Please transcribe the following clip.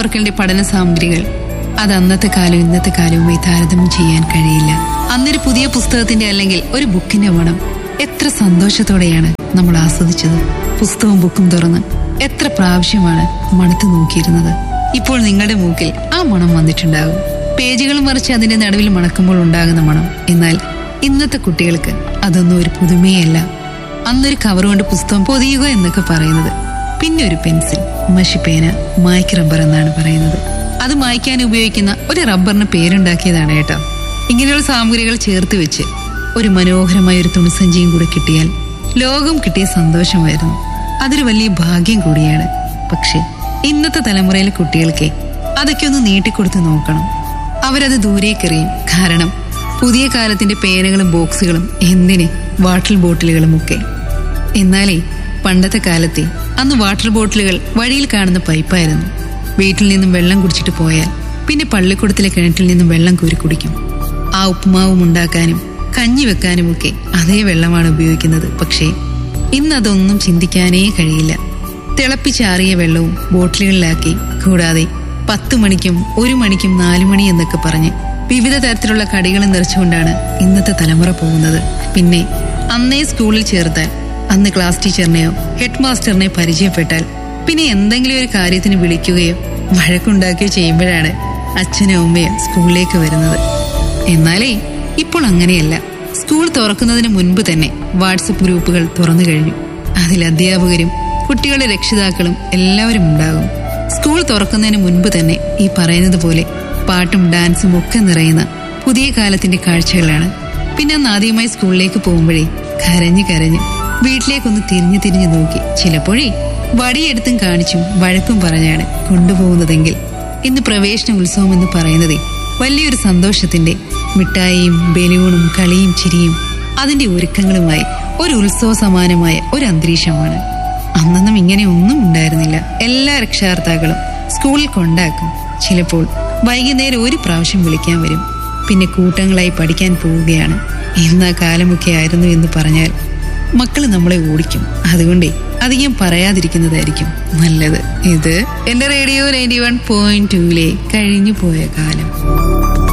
തുറക്കലിന്റെ പഠന സാമഗ്രികൾ അത് അന്നത്തെ കാലം ഇന്നത്തെ കാലവുമായി താരതമ്യം ചെയ്യാൻ കഴിയില്ല അന്നൊരു പുതിയ പുസ്തകത്തിന്റെ അല്ലെങ്കിൽ ഒരു ബുക്കിന്റെ മണം എത്ര സന്തോഷത്തോടെയാണ് നമ്മൾ ആസ്വദിച്ചത് പുസ്തകവും ബുക്കും തുറന്ന് എത്ര പ്രാവശ്യമാണ് മണത്ത് നോക്കിയിരുന്നത് ഇപ്പോൾ നിങ്ങളുടെ മൂക്കിൽ ആ മണം വന്നിട്ടുണ്ടാകും പേജുകൾ മറിച്ച് അതിന്റെ നടുവിൽ മണക്കുമ്പോൾ ഉണ്ടാകുന്ന മണം എന്നാൽ ഇന്നത്തെ കുട്ടികൾക്ക് അതൊന്നും ഒരു പുതുമയല്ല അന്നൊരു കവർ കൊണ്ട് പുസ്തകം പൊതിയുക എന്നൊക്കെ പറയുന്നത് പിന്നെ ഒരു പെൻസിൽ മഷിപ്പേന മായ്ക്ക് റബ്ബർ എന്നാണ് പറയുന്നത് അത് മായ്ക്കാൻ ഉപയോഗിക്കുന്ന ഒരു റബ്ബറിന് പേരുണ്ടാക്കിയതാണ് കേട്ടോ ഇങ്ങനെയുള്ള സാമഗ്രികൾ ചേർത്ത് വെച്ച് ഒരു മനോഹരമായ ഒരു തുണിസഞ്ചിയും കൂടെ കിട്ടിയാൽ ലോകം കിട്ടിയ സന്തോഷമായിരുന്നു അതൊരു വലിയ ഭാഗ്യം കൂടിയാണ് പക്ഷെ ഇന്നത്തെ തലമുറയിലെ കുട്ടികൾക്ക് അതൊക്കെ ഒന്ന് നീട്ടിക്കൊടുത്ത് നോക്കണം അവരത് ദൂരേക്കെറിയും കാരണം പുതിയ കാലത്തിന്റെ പേനകളും ബോക്സുകളും എന്തിന് വാട്ടർ ബോട്ടിലുകളും ഒക്കെ എന്നാലേ പണ്ടത്തെ കാലത്തെ അന്ന് വാട്ടർ ബോട്ടിലുകൾ വഴിയിൽ കാണുന്ന പൈപ്പായിരുന്നു വീട്ടിൽ നിന്നും വെള്ളം കുടിച്ചിട്ട് പോയാൽ പിന്നെ പള്ളിക്കൂടത്തിലെ കിണറ്റിൽ നിന്നും വെള്ളം കോരി കുടിക്കും ആ ഉപ്പുമാവും ഉണ്ടാക്കാനും കഞ്ഞി വെക്കാനുമൊക്കെ അതേ വെള്ളമാണ് ഉപയോഗിക്കുന്നത് പക്ഷേ ഇന്നതൊന്നും ചിന്തിക്കാനേ കഴിയില്ല തിളപ്പിച്ചാറിയ വെള്ളവും ബോട്ടിലുകളിലാക്കി കൂടാതെ പത്ത് മണിക്കും ഒരു മണിക്കും നാലു മണി എന്നൊക്കെ പറഞ്ഞ് വിവിധ തരത്തിലുള്ള കടികളും നിറച്ചുകൊണ്ടാണ് ഇന്നത്തെ തലമുറ പോകുന്നത് പിന്നെ അന്നേ സ്കൂളിൽ ചേർത്താൽ അന്ന് ക്ലാസ് ടീച്ചറിനെയോ ഹെഡ് മാസ്റ്ററിനെ പരിചയപ്പെട്ടാൽ പിന്നെ എന്തെങ്കിലും ഒരു കാര്യത്തിന് വിളിക്കുകയോ വഴക്കുണ്ടാക്കുകയോ ചെയ്യുമ്പോഴാണ് അച്ഛനും അമ്മയും സ്കൂളിലേക്ക് വരുന്നത് എന്നാലേ ഇപ്പോൾ അങ്ങനെയല്ല സ്കൂൾ തുറക്കുന്നതിന് മുൻപ് തന്നെ വാട്സപ്പ് ഗ്രൂപ്പുകൾ തുറന്നു കഴിഞ്ഞു അതിൽ അധ്യാപകരും കുട്ടികളുടെ രക്ഷിതാക്കളും എല്ലാവരും ഉണ്ടാകും സ്കൂൾ തുറക്കുന്നതിന് മുൻപ് തന്നെ ഈ പറയുന്നത് പോലെ പാട്ടും ഡാൻസും ഒക്കെ നിറയുന്ന പുതിയ കാലത്തിന്റെ കാഴ്ചകളാണ് പിന്നെ അന്ന് ആദ്യമായി സ്കൂളിലേക്ക് പോകുമ്പോഴേ കരഞ്ഞു കരഞ്ഞ് വീട്ടിലേക്കൊന്ന് തിരിഞ്ഞു തിരിഞ്ഞു നോക്കി ചിലപ്പോഴേ വടിയെടുത്തും കാണിച്ചും വഴക്കും പറഞ്ഞാണ് കൊണ്ടുപോകുന്നതെങ്കിൽ ഇന്ന് പ്രവേശന ഉത്സവം എന്ന് പറയുന്നതേ വലിയൊരു സന്തോഷത്തിന്റെ മിഠായിയും ബലൂണും കളിയും ചിരിയും അതിന്റെ ഒരുക്കങ്ങളുമായി ഒരു ഉത്സവ സമാനമായ ഒരു അന്തരീക്ഷമാണ് അന്നൊന്നും ഇങ്ങനെ ഒന്നും ഉണ്ടായിരുന്നില്ല എല്ലാ രക്ഷാകർത്താക്കളും സ്കൂളിൽ കൊണ്ടാക്കും ചിലപ്പോൾ വൈകുന്നേരം ഒരു പ്രാവശ്യം വിളിക്കാൻ വരും പിന്നെ കൂട്ടങ്ങളായി പഠിക്കാൻ പോവുകയാണ് ഇന്ന് ആ കാലമൊക്കെ ആയിരുന്നു എന്ന് പറഞ്ഞാൽ മക്കൾ നമ്മളെ ഓടിക്കും അതുകൊണ്ടേ അധികം പറയാതിരിക്കുന്നതായിരിക്കും നല്ലത് ഇത് എന്റെ റേഡിയോ നയൻറ്റി വൺ പോയിന്റ് ടൂലെ കഴിഞ്ഞു പോയ കാലം